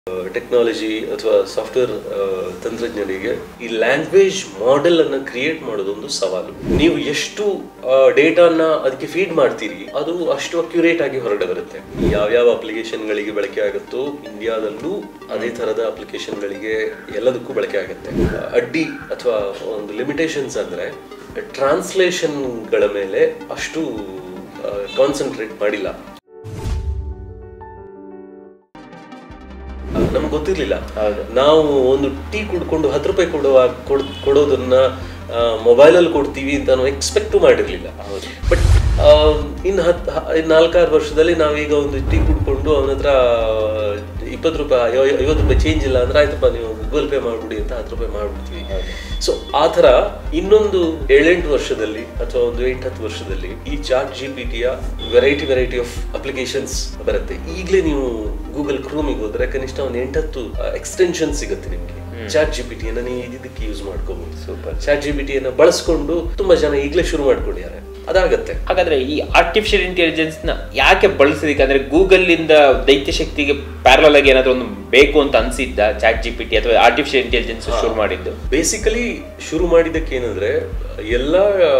Technology ಅಥವಾ software ತಂತ್ರಜ್ಞರಿಗೆ ಈ ಲ್ಯಾಂಗ್ವೇಜ್ ಮಾಡೆಲ್ ಅನ್ನ ಕ್ರಿಯೇಟ್ ಮಾಡೋದೊಂದು ಸವಾಲು ನೀವು ಎಷ್ಟು ಡೇಟಾನ ಅದಕ್ಕೆ ಫೀಡ್ ಮಾಡ್ತೀರಿ ಅದು ಅಷ್ಟು ಅಕ್ಯುರೇಟ್ ಆಗಿ ಹೊರಗಡೆ ಬರುತ್ತೆ ಯಾವ್ಯಾವ ಅಪ್ಲಿಕೇಶನ್ ಗಳಿಗೆ ಬಳಕೆ ಆಗುತ್ತೋ ಇಂಡಿಯಾದಲ್ಲೂ ಅದೇ ತರದ ಅಪ್ಲಿಕೇಶನ್ ಗಳಿಗೆ ಎಲ್ಲದಕ್ಕೂ ಬಳಕೆ ಆಗುತ್ತೆ ಅಡ್ಡಿ ಅಥವಾ ಒಂದು ಲಿಮಿಟೇಷನ್ಸ್ ಅಂದ್ರೆ ಟ್ರಾನ್ಸ್ಲೇಷನ್ಗಳ ಮೇಲೆ ಅಷ್ಟು ಕಾನ್ಸಂಟ್ರೇಟ್ ಮಾಡಿಲ್ಲ ನಮ್ಗೆ ಗೊತ್ತಿರ್ಲಿಲ್ಲ ನಾವು ಒಂದು ಟೀ ಕುಡ್ಕೊಂಡು ಹತ್ತು ರೂಪಾಯಿ ಕೊಡುವ ಕೊಡ್- ಕೊಡೋದನ್ನ ಮೊಬೈಲ್ ಅಲ್ಲಿ ಕೊಡ್ತೀವಿ ಅಂತ ನಾವು ಎಕ್ಸ್ಪೆಕ್ಟ್ ಮಾಡಿರ್ಲಿಲ್ಲ ಬಟ್ ಇನ್ನು ಹತ್ ಹ- ಇನ್ ನಾಲ್ಕಾರು ವರ್ಷದಲ್ಲಿ ನಾವೀಗ ಒಂದು ಟೀ ಕುಡ್ಕೊಂಡು ಅವನ ಹತ್ರ ಇಪ್ಪತ್ತು ರೂಪಾಯಿ ಐವ- ಐವತ್ತು ರೂಪಾಯಿ ಚೇಂಜ್ ಇಲ್ಲ ಅಂದ್ರೆ ಆಯ್ತಪ್ಪ ನೀವು ಗೂಗಲ್ ಪೇ ಮಾಡ್ಬಿಡಿ ಅಂತ ಹತ್ತು ರೂಪಾಯಿ ಮಾಡ್ಬಿಡ್ತೀವಿ ಸೊ ಆ ಥರ ಇನ್ನೊಂದು ಏಳೆಂಟು ವರ್ಷದಲ್ಲಿ ಅಥವಾ ಒಂದು ಎಂಟು ಹತ್ತು ವರ್ಷದಲ್ಲಿ ಈ ಚಾಟ್ ಜಿ ಪಿ ಟಿಯ ವೆರೈಟಿ ವೆರೈಟಿ ಆಫ್ ಅಪ್ಲಿಕೇಶನ್ಸ್ ಬರುತ್ತೆ ಈಗಲೇ ನೀವು ಗೂಗಲ್ ಕ್ರೋಮಿಗೆ ಹೋದ್ರೆ ಕನಿಷ್ಠ ಒಂದು ಎಂಟತ್ತು ಎಕ್ಸ್ಟೆನ್ಷನ್ ಸಿಗುತ್ತೆ ನಿಮ್ಗೆ ಚಾಟ್ ಜಿ ಪಿ ಟಿಯನ್ನು ನೀವು ಇದಕ್ಕೆ ಯೂಸ್ ಮಾಡ್ಕೋಬಹುದು ಸೂಪರ್ ಚಾಟ್ ಜಿ ಪಿ ಟಿಯನ್ನು ಬಳಸ್ಕೊಂಡು ತುಂಬಾ ಜನ ಈಗಲೇ ಶುರು ಮಾಡ್ಕೊಂಡಿದ್ದಾರೆ ಅದಾಗತ್ತೆ ಹಾಗಾದ್ರೆ ಈ ಆರ್ಟಿಫಿಷಿಯಲ್ ಇಂಟೆಲಿಜೆನ್ಸ್ ನ ಯಾಕೆ ಬಳಸೋದಕ್ಕೆ ಅಂದ್ರೆ ಗೂಗಲ್ ಇಂದ ದೈತ್ಯ ಶಕ್ತಿಗೆ ಪ್ಯಾರಲ್ ಆಗಿ ಏನಾದ್ರು ಒಂದು ಬೇಕು ಅಂತ ಅನ್ಸಿದ್ದ ಚಾಟ್ ಜಿ ಪಿ ಟಿ ಅಥವಾ ಆರ್ಟಿಫಿಷಿಯಲ್ ಇಂಟೆಲಿಜೆನ್ಸ್ ಶುರು ಮಾಡಿದ್ದು ಬೇಸಿಕಲಿ ಶುರು ಮಾಡಿದ್ದಕ್ಕೆ ಏನಂದ್ರೆ ಎಲ್ಲ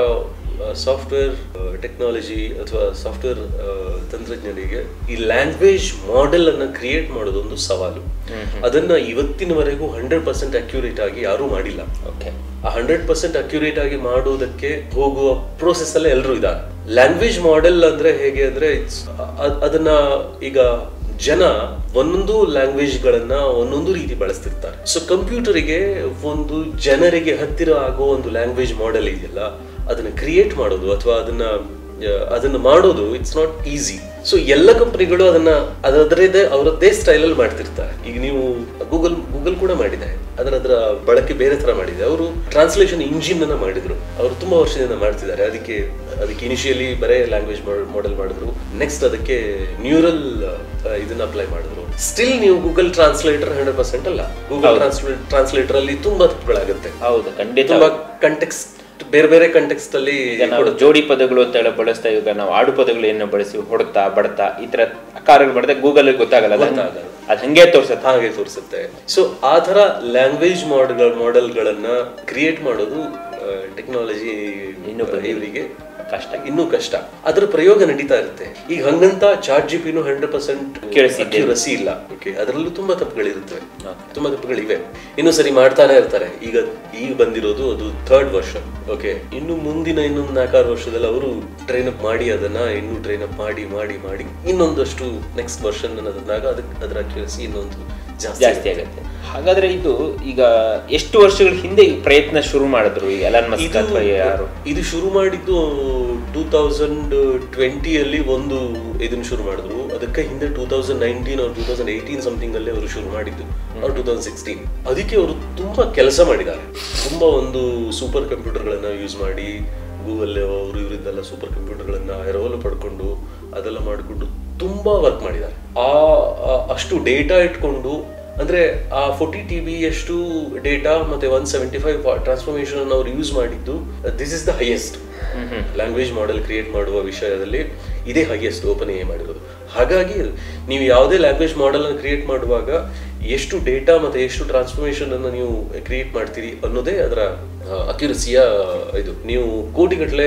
ಸಾಫ್ಟ್ವೇರ್ ಟೆಕ್ನಾಲಜಿ ಅಥವಾ ಸಾಫ್ಟ್ವೇರ್ ತಂತ್ರಜ್ಞರಿಗೆ ಈ ಲ್ಯಾಂಗ್ವೇಜ್ ಮಾಡೆಲ್ ಅನ್ನ ಕ್ರಿಯೇಟ್ ಮಾಡೋದೊಂದು ಸವಾಲು ಅದನ್ನ ಇವತ್ತಿನವರೆಗೂ ಹಂಡ್ರೆಡ್ ಪರ್ಸೆಂಟ್ ಅಕ್ಯುರೇಟ್ ಆಗಿ ಯಾರೂ ಮಾಡಿಲ್ಲ ಓಕೆ ಆ ಹಂಡ್ರೆಡ್ ಪರ್ಸೆಂಟ್ ಅಕ್ಯುರೇಟ್ ಆಗಿ ಮಾಡೋದಕ್ಕೆ ಹೋಗುವ ಪ್ರೋಸೆಸ್ ಅಲ್ಲೇ ಎಲ್ಲರೂ ಇದ್ದಾರೆ ಲ್ಯಾಂಗ್ವೇಜ್ ಮಾಡೆಲ್ ಅಂದ್ರೆ ಹೇಗೆ ಅಂದ್ರೆ it's- ಅ- ಅದನ್ನ ಈಗ ಜನ ಒಂದೊಂದು ಲ್ಯಾಂಗ್ವೇಜ್ ಗಳನ್ನ ಒಂದೊಂದು ರೀತಿ ಬಳಸ್ತಿರ್ತಾರೆ ಸೊ ಕಂಪ್ಯೂಟರಿಗೆ ಒಂದು ಜನರಿಗೆ ಹತ್ತಿರ ಆಗೋ ಒಂದು ಲ್ಯಾಂಗ್ವೇಜ್ ಮಾಡೆಲ್ ಇದೆಯಲ್ಲ ಅದನ್ನ ಕ್ರಿಯೇಟ್ ಮಾಡೋದು ಅಥವಾ ಅದನ್ನ ಆ, ಅದನ್ನ ಮಾಡೋದು ಇಟ್ಸ್ ನಾಟ್ ಈಸಿ ಸೊ ಎಲ್ಲ ಕಂಪನಿಗಳು ಅದನ್ನ ಅದರದೇ ಅವರದ್ದೇ ಸ್ಟೈಲ್ ಅಲ್ಲಿ ಮಾಡ್ತಿರ್ತಾರೆ ಈಗ ನೀವು ಗೂಗಲ್ ಗೂಗಲ್ ಕೂಡ ಮಾಡಿದೆ ಅದರ ಅದರ ಬಳಕೆ ಬೇರೆ ತರ ಮಾಡಿದೆ ಅವರು ಟ್ರಾನ್ಸ್ಲೇಷನ್ ಇಂಜಿನ್ ಅನ್ನ ಮಾಡಿದ್ರು ಅವರು ತುಂಬಾ ವರ್ಷದಿಂದ ಮಾಡ್ತಿದ್ದಾರೆ ಅದಕ್ಕೆ ಅದಕ್ಕೆ ಇನಿಷಿಯಲಿ ಬರೇ ಲ್ಯಾಂಗ್ವೇಜ್ ಮಾಡೆಲ್ ಮಾಡಿದ್ರು ನೆಕ್ಸ್ಟ್ ಅದಕ್ಕೆ ನ್ಯೂರಲ್ ಇದನ್ನ ಅಪ್ಲೈ ಮಾಡಿದ್ರು ಸ್ಟಿಲ್ ನೀವು ಗೂಗಲ್ ಟ್ರಾನ್ಸ್ಲೇಟರ್ ಹಂಡ್ರೆಡ್ ಪರ್ಸೆಂಟ್ ಅಲ್ಲ ಗೂಗಲ್ ಟ್ರಾನ್ಸ್ಲೇಟ್ ಟ್ರಾನ್ಸ್ಲೇಟರ್ ಅಲ್ಲಿ ತುಂಬಾ ತಪ್ಪುಗಳಾಗುತ್ತೆ ಹೌದು ಖಂಡಿತ ತುಂಬಾ ಕಂಟೆಕ್ಸ್ಟ್ ಬೇರೆ ಬೇರೆ ಕಂಟೆಕ್ಸ್ಟ್ ಅಲ್ಲಿ ಈಗ ನಾವು ಜೋಡಿ ಪದಗಳು ಅಂತ ಹೇಳಿ ಬಳಸ್ತಾ ಈಗ ನಾವು ಆಡು ಪದಗಳನ್ನ ಬಳಸಿ ಹೊಡ್ತಾ ಬಡ್ತಾ ಈ ತರ ಕಾರ್ಯಗಳು ಮಾಡಿದ್ರೆ ಗೂಗಲ್ ಗೊತ್ತಾಗಲ್ಲ ಅದು ಹಂಗ್- ಗೊತ್ತಾಗಲ್ಲ. ಅದು ಹಂಗೆ ತೋರ್ಸತ್ತೆ ಹಾಗೆ ತೋರಿಸುತ್ತೆ ಸೊ ಆ ತರ ಲ್ಯಾಂಗ್ವೇಜ್ ಮಾಡೆಲ್ ಮಾಡೆಲ್ಗಳನ್ನ ಕ್ರಿಯೇಟ್ ಮಾಡೋದು ಟೆಕ್ನಾಲಜಿ ಇನ್ನೂ ಇವರಿಗೆ ಕಷ್ಟ ಇನ್ನೂ ಕಷ್ಟ ಅದರ ಪ್ರಯೋಗ ನಡೀತಾ ಇರುತ್ತೆ ಈಗ ಹಂಗಂತ ಚಾರ್ಟ್ ಜಿ ಪಿನು ಹಂಡ್ರೆಡ್ ಪರ್ಸೆಂಟ್ Accuracy ಇದೆ. ರಸಿ ಇಲ್ಲ ಓಕೆ ಅದರಲ್ಲೂ ತುಂಬಾ ತಪ್ಪುಗಳಿರುತ್ತವೆ ತುಂಬಾ ತಪ್ಪುಗಳಿವೆ ಇನ್ನು ಸರಿ ಮಾಡ್ತಾನೆ ಇರ್ತಾರೆ ಈಗ ಈಗ ಬಂದಿರೋದು ಅದು ಥರ್ಡ್ ವರ್ಷ ಓಕೆ ಇನ್ನು ಮುಂದಿನ ಇನ್ನೊಂದು ನಾಲ್ಕಾರು ವರ್ಷದಲ್ಲಿ ಅವರು ಟ್ರೈನ್ ಅಪ್ ಮಾಡಿ ಅದನ್ನ ಇನ್ನೂ ಟ್ರೈನ್ ಅಪ್ ಮಾಡಿ ಮಾಡಿ ಮಾಡಿ ಇನ್ನೊಂದಷ್ಟು ನೆಕ್ಸ್ಟ್ ವರ್ಷನ್ ಅನ್ನೋದಾಗ ಅದಕ್ಕೆ ಅದರ ಅಕ್ಯುರಸಿ ಇನ್ನೊಂದು ಜಾಸ್ತಿ ಜಾಸ್ತಿ ಆಗುತ್ತೆ ಹಾಗಾದ್ರೆ ಇದು ಈಗ ಎಷ್ಟು ವರ್ಷಗಳ ಹಿಂದೆ ಈ ಪ್ರಯತ್ನ ಶುರು ಮಾಡಿದ್ರು ಈ ಎಲನ್ ಮಸ್ಕ್ ಅಥವಾ ಯಾರು ಇದು ಶುರು ಮಾಡಿದ್ದು ಟೂ ತೌಸಂಡ್ ಟ್ವೆಂಟಿಯಲ್ಲಿ ಒಂದು ಇದನ್ನ ಶುರು ಮಾಡಿದ್ರು ಅದಕ್ಕೆ ಹಿಂದೆ ಟೂ ತೌಸಂಡ್ ನೈನ್ಟೀನ್ ಅವ್ರು ಟೂ ತೌಸಂಡ್ ಏಯ್ಟೀನ್ ಸಮಥಿಂಗ್ ಅಲ್ಲಿ ಅವರು ಶುರು ಮಾಡಿದ್ದು ಅವ್ರು ಟೂ ತೌಸಂಡ್ ಸಿಕ್ಸ್ಟೀನ್ ಅದಕ್ಕೆ ಅವರು ತುಂಬಾ ಕೆಲಸ ಮಾಡಿದ್ದಾರೆ ತುಂಬಾ ಒಂದು ಸೂಪರ್ ಕಂಪ್ಯೂಟರ್ಗಳನ್ನ ಯೂಸ್ ಮಾಡಿ ಗೂಗಲ್ ಅವರು ಇವರಿಂದೆಲ್ಲ ಸೂಪರ್ ಕಂಪ್ಯೂಟರ್ಗಳನ್ನ ಎರವಲು ಪಡ್ಕೊಂಡು ಅದೆಲ್ಲ ಮಾಡಿಕೊಂಡು ತುಂಬಾ ವರ್ಕ್ ಮಾಡಿದ್ದಾರೆ ಆ ಆ- ಅಷ್ಟು ಡೇಟಾ ಇಟ್ಕೊಂಡು ಅಂದ್ರೆ ಆ ಫೋರ್ಟಿ ಟಿ ಬಿ ಅಷ್ಟು ಡೇಟಾ ಮತ್ತೆ ಒನ್ ಸೆವೆಂಟಿ ಫೈವ್ ಟ್ರಾನ್ಸ್ಫಾರ್ಮೇಶನ್ ಅನ್ನು ಅವ್ರು ಯೂಸ್ ಮಾಡಿದ್ದು this is the highest language model create ಮಾಡುವ ವಿಷಯದಲ್ಲಿ ಇದೇ ಹೈಯೆಸ್ಟ್ ಓಪನ್ ಎ ಮಾಡಿರೋದು ಹಾಗಾಗಿ ನೀವು ಯಾವುದೇ ಲ್ಯಾಂಗ್ವೇಜ್ ಮಾಡೆಲ್ ಅನ್ನು ಕ್ರಿಯೇಟ್ ಮಾಡುವಾಗ ಎಷ್ಟು ಡೇಟಾ ಮತ್ತೆ ಎಷ್ಟು ಟ್ರಾನ್ಸ್ಫಾರ್ಮೇಶನ್ ಅನ್ನು ನೀವು ಕ್ರಿಯೇಟ್ ಮಾಡ್ತೀರಿ ಅನ್ನೋದೇ ಅದರ ಅಕ್ಯುರಸಿಯ ಇದು ನೀವು ಕೋಟಿಗಟ್ಟಲೆ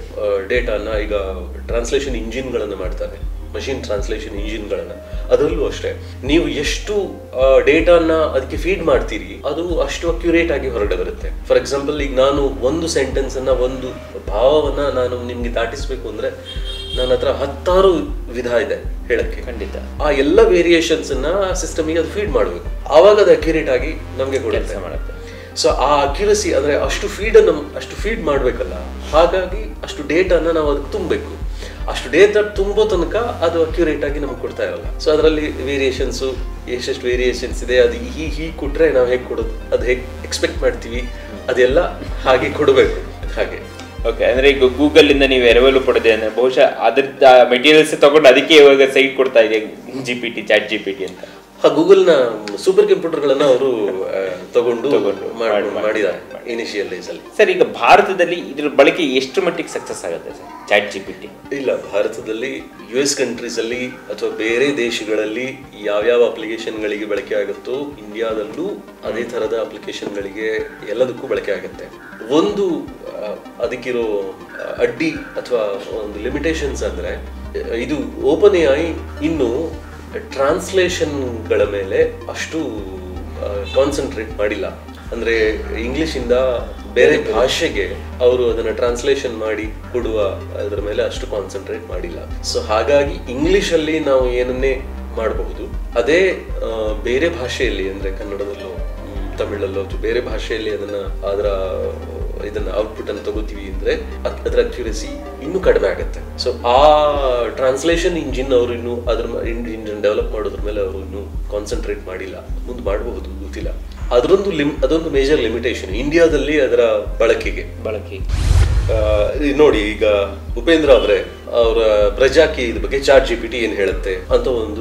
ಡೇಟಾನ ಈಗ ಟ್ರಾನ್ಸ್ಲೇಷನ್ ಇಂಜಿನ್ಗಳನ್ನು ಮಾಡ್ತಾರೆ ಮಷಿನ್ ಟ್ರಾನ್ಸ್ಲೇಷನ್ ಇಂಜಿನ್ಗಳನ್ನ ಅದರಲ್ಲೂ ಅಷ್ಟೇ ನೀವು ಎಷ್ಟು ಡೇಟಾನ ಅದಕ್ಕೆ ಫೀಡ್ ಮಾಡ್ತೀರಿ ಅದು ಅಷ್ಟು ಅಕ್ಯುರೇಟ್ ಆಗಿ ಹೊರಗಡೆ ಬರುತ್ತೆ ಫಾರ್ ಎಕ್ಸಾಂಪಲ್ ಈಗ ನಾನು ಒಂದು ಸೆಂಟೆನ್ಸ್ ಅನ್ನ ಒಂದು ಭಾವವನ್ನ ನಾನು ನಿಮ್ಗೆ ದಾಟಿಸ್ಬೇಕು ಅಂದ್ರೆ ನನ್ನ ಹತ್ರ ಹತ್ತಾರು ವಿಧ ಇದೆ ಹೇಳಕ್ಕೆ ಖಂಡಿತ ಆ ಎಲ್ಲ ವೇರಿಯೇಷನ್ಸ್ ಅನ್ನ ಸಿಸ್ಟಮ್ಗೆ ಅದು ಫೀಡ್ ಮಾಡಬೇಕು ಆವಾಗ ಅದು ಅಕ್ಯುರೇಟ್ ಆಗಿ ನಮಗೆ ಕೊಡುತ್ತೆ ಮಾಡುತ್ತೆ ಸೊ ಆ ಅಕ್ಯುರಸಿ ಅಂದ್ರೆ ಅಷ್ಟು ಫೀಡ್ ಅನ್ನು ಅಷ್ಟು ಫೀಡ್ ಮಾಡ್ಬೇಕಲ್ಲ ಹಾಗಾಗಿ ಅಷ್ಟು ಡೇಟಾನ ನಾವು ಅದಕ್ಕೆ ತುಂಬಬೇಕು ಅಷ್ಟು ಡೇಟಾ ತುಂಬೋ ತನಕ ಅದು ಅಕ್ಯುರೇಟ್ ಆಗಿ ನಮ್ಗೆ ಕೊಡ್ತಾ ಇರಲ್ಲ ಸೊ ಅದರಲ್ಲಿ ವೇರಿಯೇಷನ್ಸ್ ಎಷ್ಟೆಷ್ಟು ವೇರಿಯೇಷನ್ಸ್ ಇದೆ ಅದು ಹೀಗೆ ಹೀಗೆ ಕೊಟ್ರೆ ನಾವು ಹೇಗೆ ಕೊಡೋದು ಅದು ಹೇಗೆ ಎಕ್ಸ್ಪೆಕ್ಟ್ ಮಾಡ್ತೀವಿ ಅದೆಲ್ಲ ಹಾಗೆ ಕೊಡಬೇಕು ಹಾಗೆ ಓಕೆ ಅಂದ್ರೆ ಈಗ ಗೂಗಲ್ ಇಂದ ನೀವು ಎರವಲು ಪಡೆದೆ ಅಂದ್ರೆ ಬಹುಶಃ ಅದ್ರದ್ದು ಮೆಟೀರಿಯಲ್ಸ್ ತಗೊಂಡು ಅದಕ್ಕೆ ಇವಾಗ ಸೈಟ್ ಕೊಡ್ತಾ ಇದೆ G P T chat G P T ಅಂತ ಆ ಗೂಗಲ್ನ ಸೂಪರ್ ಕಂಪ್ಯೂಟರ್ಗಳನ್ನ ಅವರು ತಗೊಂಡು ತಗೊಂಡು ಮಾಡ್- ಮಾಡಿ- ಮಾಡಿದ್ದಾರೆ ಇನಿಷಿಯಲ್ ಡೇಸ್ ಅಲ್ಲಿ ಸರ್ ಈಗ ಭಾರತದಲ್ಲಿ ಇದ್ರ ಬಳಕೆ ಎಷ್ಟು ಮಟ್ಟಿಗೆ ಸಕ್ಸಸ್ ಆಗುತ್ತೆ sir chat G P T ಇಲ್ಲ ಭಾರತದಲ್ಲಿ ಯು ಎಸ್ ಕಂಟ್ರೀಸ್ ಅಲ್ಲಿ ಅಥವಾ ಬೇರೆ ದೇಶಗಳಲ್ಲಿ ಯಾವ್ಯಾವ ಅಪ್ಲಿಕೇಶನ್ಗಳಿಗೆ ಬಳಕೆ ಆಗುತ್ತೋ ಇಂಡಿಯಾದಲ್ಲೂ ಅದೇ ತರದ ಅಪ್ಲಿಕೇಶನ್ಗಳಿಗೆ ಎಲ್ಲದಕ್ಕೂ ಬಳಕೆ ಆಗುತ್ತೆ ಒಂದು ಆ, ಅದಕ್ಕಿರೋ ಆ, ಅಡ್ಡಿ ಅಥವಾ ಒಂದು ಲಿಮಿಟೇಷನ್ಸ್ ಅಂದ್ರೆ ಆ, ಇದು ಓಪನ್ ಎ ಐ ಇನ್ನು ಟ್ರಾನ್ಸ್ಲೇಷನ್ಗಳ ಮೇಲೆ ಅಷ್ಟು ಕಾನ್ಸಂಟ್ರೇಟ್ ಮಾಡಿಲ್ಲ ಅಂದ್ರೆ ಇಂಗ್ಲಿಷ್ ಇಂದ ಬೇರೆ ಭಾಷೆಗೆ ಅವರು ಅದನ್ನ ಟ್ರಾನ್ಸ್ಲೇಷನ್ ಮಾಡಿ ಕೊಡುವ ಅದರ ಮೇಲೆ ಅಷ್ಟು ಕಾನ್ಸಂಟ್ರೇಟ್ ಮಾಡಿಲ್ಲ ಸೊ ಹಾಗಾಗಿ ಇಂಗ್ಲಿಷ್ ಅಲ್ಲಿ ನಾವು ಏನನ್ನೇ ಮಾಡಬಹುದು ಅದೇ ಆ, ಬೇರೆ ಭಾಷೆಯಲ್ಲಿ ಅಂದ್ರೆ ಕನ್ನಡದಲ್ಲೋ ಮ್, ತಮಿಳಲ್ಲೋ ಅಥವಾ ಬೇರೆ ಭಾಷೆಯಲ್ಲಿ ಅದನ್ನ ಅದರ ಇದನ್ನ ಔಟ್ಪುಟ್ ಅನ್ನು ತಗೋತೀವಿ ಅಂದ್ರೆ ಅದ್- ಅದರ ಅಕ್ಯುರಸಿ ಇನ್ನೂ ಕಡಿಮೆ ಆಗುತ್ತೆ ಸೊ ಆ ಟ್ರಾನ್ಸ್ಲೇಷನ್ ಇಂಜಿನ್ ಅವರು ಇನ್ನು ಅದ್ರ ಇಂಜಿನ್ ಡೆವಲಪ್ ಮಾಡೋದ್ರ ಮೇಲೆ ಅವರು ಇನ್ನು ಕಾನ್ಸಂಟ್ರೇಟ್ ಮಾಡಿಲ್ಲ ಮುಂದೆ ಮಾಡಬಹುದು ಗೊತ್ತಿಲ್ಲ ಅದರೊಂದು ಲಿಮ್ ಅದೊಂದು ಮೇಜರ್ ಲಿಮಿಟೇಷನ್ ಇಂಡಿಯಾದಲ್ಲಿ ಅದರ ಬಳಕೆಗೆ ಬಳಕೆ ಆ, ಈ ನೋಡಿ ಈಗ ಉಪೇಂದ್ರ ಅವರೇ ಅವರ ಪ್ರಜಾಕಿ ಇದ್ರ ಬಗ್ಗೆ ಚಾಟ್ ಜಿ ಪಿ ಟಿ ಏನ್ ಹೇಳುತ್ತೆ ಅಂತ ಒಂದು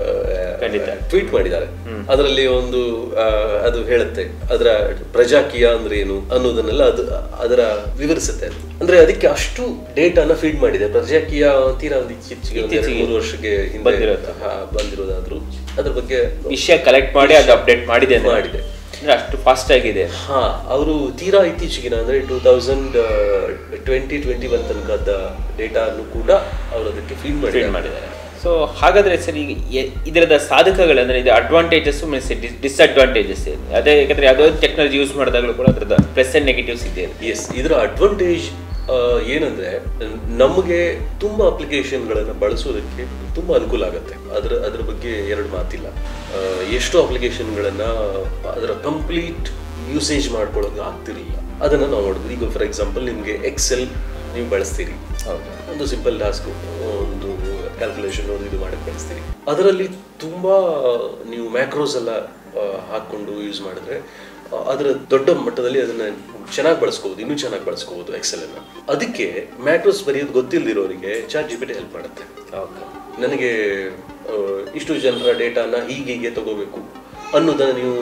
ಖಂಡಿತ. ಟ್ವೀಟ್ ಮಾಡಿದ್ದಾರೆ ಅದರಲ್ಲಿ ಒಂದು ಆ, ಅದು ಹೇಳುತ್ತೆ ಅದರ ಪ್ರಜಾಕೀಯ ಅಂದ್ರೆ ಏನು ಅನ್ನೋದನ್ನೆಲ್ಲ ಅದು ಅದರ ವಿವರಿಸುತ್ತೆ ಅದು. ಅಂದ್ರೆ ಅದಕ್ಕೆ ಅಷ್ಟು ಡೇಟಾನ ಫೀಡ್ ಮಾಡಿದೆ ಪ್ರಜಾಕೀಯ ತೀರಾ ಒಂದು ಇತ್ತೀಚೆಗೆ ಒಂದು ಎರಡು ಇತ್ತೀಚೆಗೆ ಮೂರು ವರ್ಷಕ್ಕೆ ಹಿಂದೆ ಬಂದಿರೋದು. ಹಾ, ಬಂದಿರೋದಾದ್ರೂ ಅದ್ರ ಬಗ್ಗೆ ವಿಷಯ ಕಲೆಕ್ಟ್ ಮಾಡಿ ಅದು ಅಪ್ಡೇಟ್ ಮಾಡಿದೆ ಅಂದ್ರೆ ಮಾಡಿದೆ. ಅಂದ್ರೆ ಅಷ್ಟು ಫಾಸ್ಟ್ ಆಗಿದೆ ಹಾ ಅವರು ತೀರಾ ಇತ್ತೀಚೆಗಿನ ಅಂದ್ರೆ two thousand twenty twenty one ತನಕದ ಡೇಟಾನು ಕೂಡ ಅವರು ಅದಕ್ಕೆ ಫೀಡ್ ಟ್ರೀಟ್ ಮಾಡಿದ್ದಾರೆ ಮಾಡಿದ್ದಾರೆ ಸೊ ಹಾಗಾದ್ರೆ ಸರ್ ಈಗ ಎ- ಇದರದ ಸಾಧಕಗಳು ಅಂದ್ರೆ ಇದು ಅಡ್ವಾಂಟೇಜಸ್ ಮೀನ್ಸ್ ಡಿಸ್ಅಡ್ವಾಂಟೇಜಸ್ ಇದೆ ಅದೇ ಯಾಕಂದ್ರೆ ಯಾವುದೋ ಟೆಕ್ನಾಲಜಿ ಯೂಸ್ ಮಾಡಿದಾಗಲೂ ಕೂಡ ಅದರದ ಪ್ಲಸ್ ಅಂಡ್ ನೆಗೆಟಿವ್ಸ್ ಇದೆ ಎಸ್ ಇದರ ಅಡ್ವಾಂಟೇಜ್ ಏನಂದ್ರೆ ನಮಗೆ ತುಂಬಾ ಅಪ್ಲಿಕೇಶನ್ಗಳನ್ನ ಬಳಸೋದಕ್ಕೆ ತುಂಬಾ ಅನುಕೂಲ ಆಗುತ್ತೆ ಅದರ ಅದ್ರ ಬಗ್ಗೆ ಎರಡು ಮಾತಿಲ್ಲ ಆ, ಎಷ್ಟೋ ಅಪ್ಲಿಕೇಶನ್ಗಳನ್ನ ಅದರ ಕಂಪ್ಲೀಟ್ ಯೂಸೇಜ್ ಮಾಡ್ಕೊಳ್ಳೋದು ಆಗ್ತಿರ್ಲಿಲ್ಲ ಅದನ್ನ ನಾವು ನೋಡ್ಬೋದು ಈಗ ಫಾರ್ ಎಕ್ಸಾಂಪಲ್ ನಿಮ್ಗೆ ಎಕ್ಸೆಲ್ ನೀವು ಬಳಸ್ತೀರಿ ಹೌದು ಒಂದು ಸಿಂಪಲ್ ಟಾಸ್ಕ್ ಒಂದು ಕ್ಯಾಲ್ಕುಲೇಷನ್ ಒಂದು ಇದು ಮಾಡಕ್ಕೆ ಬಳಸ್ತೀರಿ ಅದರಲ್ಲಿ ತುಂಬಾ ನೀವು ಮ್ಯಾಕ್ರೋಸ್ ಎಲ್ಲ ಆ, ಹಾಕೊಂಡು ಯೂಸ್ ಮಾಡಿದ್ರೆ ಆ, ಅದರ ದೊಡ್ಡ ಮಟ್ಟದಲ್ಲಿ ಅದನ್ನ ಚೆನ್ನಾಗಿ ಬಳಸ್ಕೋಬಹುದು ಇನ್ನೂ ಚೆನ್ನಾಗಿ ಬಳಸ್ಕೋಬಹುದು ಎಕ್ಸೆಲ್ ಅನ್ನ ಅದಕ್ಕೆ ಮ್ಯಾಕ್ರೋಸ್ ಬರೆಯೋದು ಗೊತ್ತಿಲ್ಲದಿರೋರಿಗೆ chat G P T help ಮಾಡುತ್ತೆ ಓಕೆ ನನಗೆ ಆ, ಇಷ್ಟು ಜನರ ಡೇಟಾನ ಹೀಗೆ ಹೀಗೆ ತಗೋಬೇಕು ಅನ್ನೋದನ್ನ ನೀವು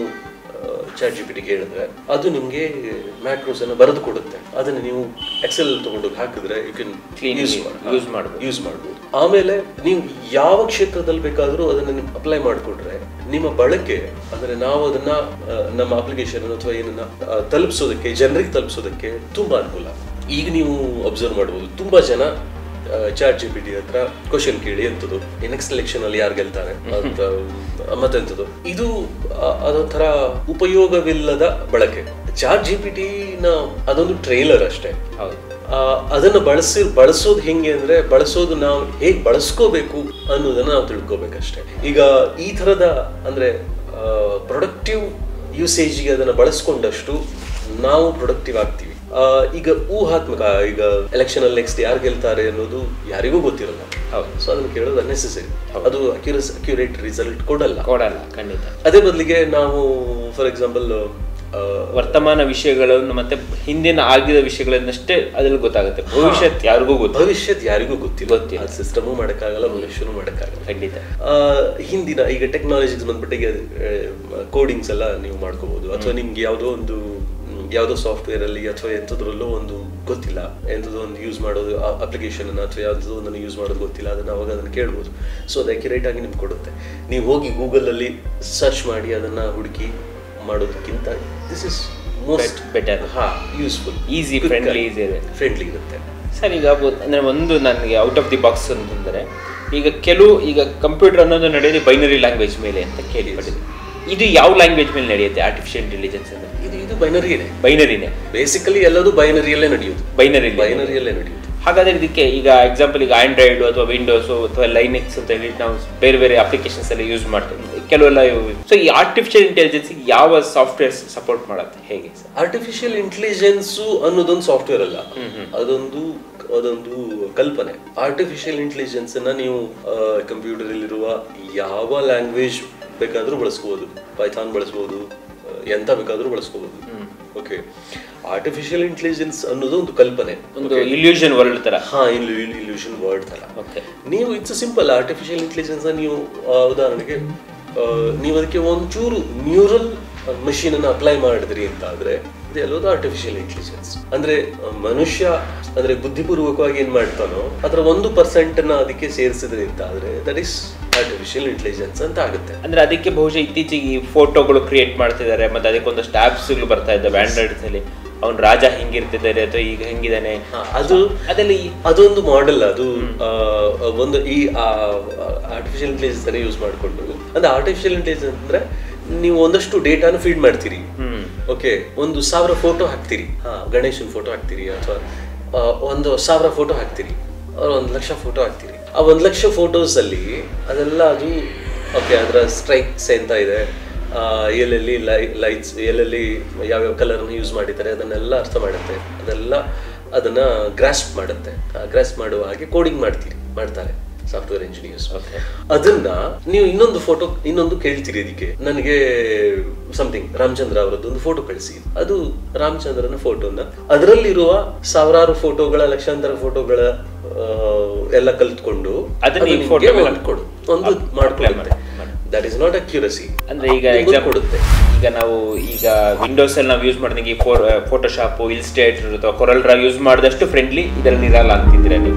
ಚಾಟ್ ಜಿ ಪಿ ಟಿಗೆ ಹೇಳಿದ್ರೆ ಅದು ನಿಮಗೆ ಮ್ಯಾಕ್ರೋಸ್ ಅನ್ನು ಬರೆದು ಕೊಡುತ್ತೆ ಅದನ್ನ ನೀವು ಎಕ್ಸೆಲ್ ತಗೊಂಡೋಗಿ ಹಾಕಿದ್ರೆ you can Clean use use ಮಾಡ್ಬೋದು. ಯೂಸ್ ಮಾಡ್ಬೋದು ಆಮೇಲೆ ನೀವು ಯಾವ ಕ್ಷೇತ್ರದಲ್ಲಿ ಬೇಕಾದರೂ ಅದನ್ನ ಅಪ್ಲೈ ಮಾಡಿಕೊಟ್ರೆ ನಿಮ್ಮ ಬಳಕೆ ಅಂದ್ರೆ ನಾವು ಅದನ್ನ ಆ, ನಮ್ಮ ಅಪ್ಲಿಕೇಶನ್ ಅಥವಾ ಏನನ್ನ ಆ, ತಲುಪಿಸೋದಕ್ಕೆ ಜನರಿಗೆ ತಲುಪಿಸೋದಕ್ಕೆ ತುಂಬಾ ಅನುಕೂಲ ಈಗ ನೀವು ಅಬ್ಸರ್ವ್ ಮಾಡ್ಬೋದು ತುಂಬಾ ಜನ ಚಾಟ್ ಜಿ ಪಿ ಟಿ ಹತ್ರ ಕ್ವಶನ್ ಕೇಳಿ ಎಂತದ್ದು ನೆಕ್ಸ್ಟ್ ಎಲೆಕ್ಷನ್ ಅಲ್ಲಿ ಯಾರು ಗೆಲ್ತಾರೆ ಅಂತ ಮತ್ತೆಂತದ್ದು ಇದು ಆ, ಅದೊಂಥರ ಉಪಯೋಗವಿಲ್ಲದ ಬಳಕೆ ಚಾಟ್ ಜಿ ಪಿ ಟಿನ ಅದೊಂದು ಟ್ರೇಲರ್ ಅಷ್ಟೇ ಹೌದು ಆ, ಅದನ್ನ ಬಳಸಿ ಬಳಸೋದು ಹೆಂಗೆ ಅಂದ್ರೆ ಬಳಸೋದು ನಾವು ಹೇಗ್ ಬಳಸ್ಕೋಬೇಕು ಅನ್ನೋದನ್ನ ನಾವು ತಿಳ್ಕೊಬೇಕಷ್ಟೇ ಈಗ ಈ ತರದ ಅಂದ್ರೆ ಪ್ರೊಡಕ್ಟಿವ್ ಯೂಸೇಜ್ಗೆ ಅದನ್ನ ಬಳಸ್ಕೊಂಡಷ್ಟು ನಾವು ಪ್ರೊಡಕ್ಟಿವ್ ಆಗ್ತೀವಿ ಆ, ಈಗ ಊಹಾತ್ಮಕ ಈಗ ಎಲೆಕ್ಷನ್ ಅಲ್ಲಿ ನೆಕ್ಸ್ಟ್ ಯಾರು ಗೆಲ್ತಾರೆ ಅನ್ನೋದು ಯಾರಿಗೂ ಗೊತ್ತಿರಲ್ಲ ಹೌದು ಸೊ ಅದನ್ನ ಕೇಳೋದು ಅನ್ನೆಸೆಸರಿ ಅದು ಅಕ್ಯುರಸ್ ಅಕ್ಯುರೇಟ್ ರಿಸಲ್ಟ್ ಕೊಡಲ್ಲ ಕೊಡಲ್ಲ ಖಂಡಿತ ಅದೇ ಬದಲಿಗೆ ನಾವು ಫಾರ್ ಎಕ್ಸಾಂಪಲ್ ವರ್ತಮಾನ ವಿಷಯಗಳನ್ನು ಮತ್ತೆ ಹಿಂದಿನ ಆಗಿದ ವಿಷಯಗಳನ್ನಷ್ಟೇ ಅದ್ರಲ್ಲಿ ಗೊತ್ತಾಗುತ್ತೆ ಭವಿಷ್ಯತ್ ಯಾರಿಗೂ ಗೊತ್ತು ಭವಿಷ್ಯದ ಯಾರಿಗೂ ಗೊತ್ತಿಲ್ಲ ಗೊತ್ತಿಲ್ಲ. ಅದು ಸಿಸ್ಟಮು ಮಾಡೋಕ್ಕಾಗಲ್ಲ ಮನುಷ್ಯನು ಮಾಡೋಕ್ಕಾಗಲ್ಲ ಖಂಡಿತ ಆ, ಹಿಂದಿನ ಈಗ ಟೆಕ್ನಾಲಜಿ ಬಂದ್ಬಿಟ್ಟಿಗೆ ಕೋಡಿಂಗ್ಸ್ ಎಲ್ಲ ನೀವು ಮಾಡ್ಕೋಬಹುದು ಅಥವಾ ನಿಮ್ಗೆ ಯಾವುದೋ ಒಂದು ಮ್, ಯಾವುದೋ ಸಾಫ್ಟ್ವೇರ್ ಅಲ್ಲಿ ಅಥವಾ ಎಂಥದ್ರಲ್ಲೋ ಒಂದು ಗೊತ್ತಿಲ್ಲ ಎಂಥದೋ ಒಂದು ಯೂಸ್ ಮಾಡೋದು ಅಪ್ಲಿಕೇಶನ್ ಅಥವಾ ಯಾವುದೋ ಒಂದನ್ನು ಯೂಸ್ ಮಾಡೋದು ಗೊತ್ತಿಲ್ಲ ಅದನ್ನ ಅವಾಗ ಅದನ್ನ ಕೇಳ್ಬೋದು ಸೊ ಅದು ಅಕ್ಯುರೇಟ್ ಆಗಿ ನಿಮ್ಗೆ ಕೊಡುತ್ತೆ ನೀವು ಹೋಗಿ ಗೂಗಲ್ ಅಲ್ಲಿ ಸರ್ಚ್ ಮಾಡಿ ಅದನ್ನ ಹುಡುಕಿ ಮಾಡೋದಕ್ಕಿಂತ ದಿಸ್ ಇಸ್ ಮೋಸ್ಟ್ better. ಹಾ ಯೂಸ್ಫುಲ್ Easy, friendly, easy ಇದೆ. ಫ್ರೆಂಡ್ಲಿ ಇರುತ್ತೆ ಸರ್ ಈಗ ಒಬ್ಬ- ಅಂದ್ರೆ ಒಂದು ನನಗೆ ಔಟ್ ಆಫ್ ದಿ ಬಾಕ್ಸ್ ಅಂತಂದ್ರೆ ಈಗ ಕೆಲವು ಈಗ ಕಂಪ್ಯೂಟರ್ ಅನ್ನೋದು ನಡೆಯೋದು ಬೈನರಿ ಲ್ಯಾಂಗ್ವೇಜ್ ಮೇಲೆ ಅಂತ ಕೇಳ್ಪಟ್ಟಿದೆ ಇದು ಯಾವ ಲ್ಯಾಂಗ್ವೇಜ್ ಮೇಲೆ ನಡೆಯುತ್ತೆ ಆರ್ಟಿಫಿಷಿಯಲ್ ಇಂಟೆಲಿಜೆನ್ಸ್ ಅಂದ್ರೆ ಇದು ಇದು ಬೈನರಿನೇ ಬೈನರಿನೇ ಬೇಸಿಕಲಿ ಎಲ್ಲದೂ ಬೈನರಿಯಲ್ಲೇ ನಡೆಯುವುದು ಬೈನರಿ ಬೈನರಿಯಲ್ಲೇ ನಡೆಯುವುದು ಹಾಗಾದ್ರೆ ಇದಕ್ಕೆ ಈಗ ಎಕ್ಸಾಂಪಲ್ ಈಗ ಆಂಡ್ರಾಯ್ಡ್ ಅಥವಾ ವಿಂಡೋಸ್ ಅಥವಾ ಲೈನೆಕ್ಸ್ ಅಂತ ಹೇಳಿ ನಾವು ಬೇರೆ ಬೇರೆ ಅಪ್ಲಿಕೇಶನ್ಸ್ ಎಲ್ಲ ಯೂಸ್ ಮಾಡ್ತೀವಿ ಕೆಲವೆಲ್ಲ ಸೊ ಈ ಆರ್ಟಿಫಿಷಿಯಲ್ ಇಂಟೆಲಿಜೆನ್ಸ್ ಯಾವ ಸಾಫ್ಟ್ವೇರ್ ಸಪೋರ್ಟ್ ಮಾಡುತ್ತೆ ಹೇಗೆ ಸರ್ ಆರ್ಟಿಫಿಷಿಯಲ್ ಇಂಟೆಲಿಜೆನ್ಸು ಅನ್ನೋದೊಂದು ಸಾಫ್ಟ್ವೇರ್ ಅಲ್ಲ ಅದೊಂದು ಅದೊಂದು ಕಲ್ಪನೆ ಆರ್ಟಿಫಿಷಿಯಲ್ ಇಂಟೆಲಿಜೆನ್ಸ್ ಅನ್ನ ನೀವು ಕಂಪ್ಯೂಟರ್ ಅಲ್ಲಿರುವ ಯಾವ ಲ್ಯಾಂಗ್ವೇಜ್ ಬೇಕಾದ್ರೂ ಬಳಸ್ಕೋಬಹುದು ಪೈಥಾನ್ ಬಳಸ್ಬೋದು ಆ, ಎಂತ ಬೇಕಾದ್ರೂ ಬಳಸ್ಕೋಬಹುದು ಓಕೆ ಆರ್ಟಿಫಿಷಿಯಲ್ ಇಂಟೆಲಿಜೆನ್ಸ್ ಅನ್ನೋದು ಒಂದು ಕಲ್ಪನೆ ಒಂದು ಇಲ್ಯೂಷನ್ ವರ್ಲ್ಡ್ ತರ ಹಾ ಇಲ್ಯೂಷನ್ ವರ್ಡ್ ತರ ಓಕೆ ನೀವು ಇಟ್ಸ್ ಸಿಂಪಲ್ ಆರ್ಟಿಫಿಷಿಯಲ್ ಇಂಟೆಲಿಜೆನ್ಸ್ ನೀವು ಆ, ಉದಾಹರಣೆಗೆ ಆ, ನೀವು ಅದಕ್ಕೆ ಒಂಚೂರು ನ್ಯೂರಲ್ ಮಷೀನ್ ಅನ್ನು ಅಪ್ಲೈ ಮಾಡಿದ್ರಿ ಅಂತ ಆದ್ರೆ ಇದೆಲ್ಲೋದು ಆರ್ಟಿಫಿಷಿಯಲ್ ಇಂಟೆಲಿಜೆನ್ಸ್ ಅಂದ್ರೆ ಆ, ಮನುಷ್ಯ ಅಂದ್ರೆ ಬುದ್ಧಿಪೂರ್ವಕವಾಗಿ ಏನ್ ಮಾಡ್ತಾನೋ ಅದರ ಒಂದು ಪರ್ಸೆಂಟ್ ನ ಅದಕ್ಕೆ ಸೇರಿಸಿದ್ರೆ ಆದ್ರೆ ದಟ್ ಇಸ್ ಆರ್ಟಿಫಿಷಿಯಲ್ ಇಂಟೆಲಿಜೆನ್ಸ್ ಅಂತ ಆಗುತ್ತೆ ಅಂದ್ರೆ ಅದಕ್ಕೆ ಬಹುಶಃ ಇತ್ತೀಚೆಗೆ ಈ ಫೋಟೋಗಳು ಕ್ರಿಯೇಟ್ ಮಾಡ್ತಿದ್ದಾರೆ ಮತ್ತೆ ಅದಕ್ಕೆ ಒಂದಷ್ಟು ಆಪ್ಸ್ಗಳು ಬರ್ತಾ ಇದ್ದಾವೆ ಆಂಡ್ರಾಯ್ಡ್ಸ್ ಅಲ್ಲಿ ಅವ್ನು ರಾಜ ಹೆಂಗಿರ್ತಿದ್ದಾರೆ ಅಥವಾ ಈಗ ಹೆಂಗಿದಾನೆ ಹಾ, ಅದು ಅದರಲ್ಲಿ ಅದೊಂದು ಮಾಡೆಲ್ ಅದು ಆ, ಒಂದು ಈ ಆರ್ಟಿಫಿಷಿಯಲ್ ಇಂಟೆಲಿಜೆನ್ಸ್ ಅನ್ನ ಯೂಸ್ ಮಾಡಿಕೊಂಡು ಅಂದ್ರೆ ಆರ್ಟಿಫಿಷಿಯಲ್ ಇಂಟೆಲಿಜೆನ್ಸ್ ಅಂದ್ರೆ ನೀವು ಒಂದಷ್ಟು ಡೇಟಾನು ಫೀಡ್ ಮಾಡ್ತೀರಿ ಹ್ಮ್ ಓಕೆ ಒಂದು ಸಾವಿರ ಫೋಟೋ ಹಾಕ್ತೀರಿ ಹಾ ಗಣೇಶನ್ ಫೋಟೋ ಹಾಕ್ತೀರಿ ಅಥವಾ ಆ, ಒಂದು ಸಾವಿರ ಫೋಟೋ ಹಾಕ್ತೀರಿ ಅವ್ರ ಒಂದು ಲಕ್ಷ ಫೋಟೋ ಹಾಕ್ತೀರಿ ಆ ಒಂದು ಲಕ್ಷ ಫೋಟೋಸ್ ಅಲ್ಲಿ ಅದೆಲ್ಲ ಅದು ಓಕೆ ಅದರ ಸ್ಟ್ರೈಕ್ಸ್ ಎಂತ ಇದೆ ಆ, ಎಲ್ಲೆಲ್ಲಿ ಲೈ ಲೈಟ್ಸ್ ಎಲ್ಲೆಲ್ಲಿ ಯಾವ್ಯಾವ ಕಲರ್ನ ಯೂಸ್ ಮಾಡಿದ್ದಾರೆ ಅದನ್ನೆಲ್ಲ ಅರ್ಥ ಮಾಡುತ್ತೆ ಅದೆಲ್ಲ ಅದನ್ನ ಗ್ರಾಸ್ಪ್ ಮಾಡುತ್ತೆ ಗ್ರಾಸ್ಪ್ ಮಾಡುವ ಹಾಗೆ ಕೋಡಿಂಗ್ ಮಾಡ್ತೀರಿ ಮಾಡ್ತಾರೆ ಸಾಫ್ಟ್ವೇರ್ ಇಂಜಿನಿಯರ್ಸ್ Okay. ಅದನ್ನ ನೀವು ಇನ್ನೊಂದು ಫೋಟೋ ಇನ್ನೊಂದು ಕೇಳ್ತೀರಿ ಇದಕ್ಕೆ ನನಗೆ ಸಮಥಿಂಗ್ ರಾಮಚಂದ್ರ ಅವರದ್ದು ಒಂದು ಫೋಟೋ ಕಳಿಸಿ ಅದು ರಾಮಚಂದ್ರನ ಫೋಟೋನ ಅದರಲ್ಲಿರುವ ಸಾವಿರಾರು ಫೋಟೋಗಳ ಲಕ್ಷಾಂತರ ಫೋಟೋಗಳ ಆ, ಎಲ್ಲ ಕಲ್ತ್ಕೊಂಡು ಅದನ್ನ ಈ ಅದು photo ನಿಮ್ಗೆ ಮೇಲೆ ಮಾಡ್ಕೊಡು ಒಂದು ಅಪ್- ಮಾಡ್ಕೊಡುತ್ತೆ apply ಮಾಡಿ. ದಟ್ ಇಸ್ ನಾಟ್ ಅಕ್ಯುರಸಿ ಅಂದ್ರೆ ಈಗ ಎಕ್ಸಾಂಪಲ್ ಕೊಡುತ್ತೆ ಈಗ ನಾವು ಈಗ ವಿಂಡೋಸ್ ಅಲ್ಲಿ ನಾವು ಯೂಸ್ ಮಾಡಿದಂಗೆ ಈ ಫೋರ್ ಫೋಟೋಶಾಪ್ ಇಲ್ಸ್ಟೇಟರ್ ಅಥವಾ ಕೊರಲ್ ಡ್ರಾ ಯೂಸ್ ಮಾಡಿದಷ್ಟು ಫ್ರೆಂಡ್ಲಿ ಇದರಲ್ಲಿ ಇರಲ್ಲ ಅಂತಿದ್ದೀರಾ ನೀವು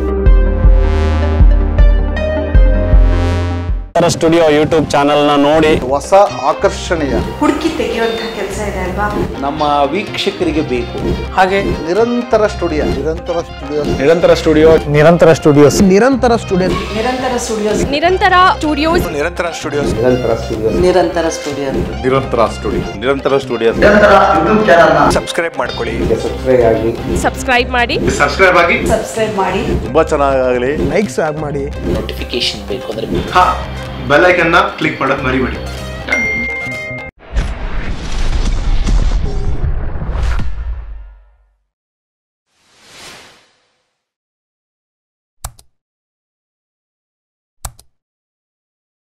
ಸ್ಟುಡಿಯೋ ಯೂಟ್ಯೂಬ್ ಚಾನಲ್ನ ನೋಡಿ ಹೊಸ ಆಕರ್ಷಣೀಯ ಹುಡುಕಿ ತೆಗೆಯುವಂಥ ಕೆಲಸ ಇದೆ ಅಲ್ವಾ ನಮ್ಮ ವೀಕ್ಷಕರಿಗೆ ಬೇಕು ಹಾಗೆ ನಿರಂತರ studio Nirantara studio Nirantara studio Nirantara studios ನಿರಂತರ ಸ್ಟುಡಿಯೋಸ್ ನಿರಂತರ ಸ್ಟುಡಿಯೋಸ್ ನಿರಂತರ ಸ್ಟುಡಿಯೋಸ್ ನಿರಂತರ studio Nirantara studio Nirantara studios subscribe ಮಾಡ್ಕೊಳ್ಳಿ ಸಬ್ಸ್ಕ್ರೈಬ್ ಮಾಡಿ ಸಬ್ಸ್ಕ್ರೈಬ್ ಆಗಿ ಸಬ್ಸ್ಕ್ರೈಬ್ ಮಾಡಿ ತುಂಬಾ ಚೆನ್ನಾಗಲಿ ಲೈಕ್ಸ್ ಆಗಿ ಮಾಡಿ ನೋಟಿಫಿಕೇಶನ್ ಬೇಕು ಅಂದ್ರೆ ಹಾ ಬೆಲ್ ಐಕನ್ನ ಕ್ಲಿಕ್ ಮಾಡೋದು ಮರಿಬೇಡಿ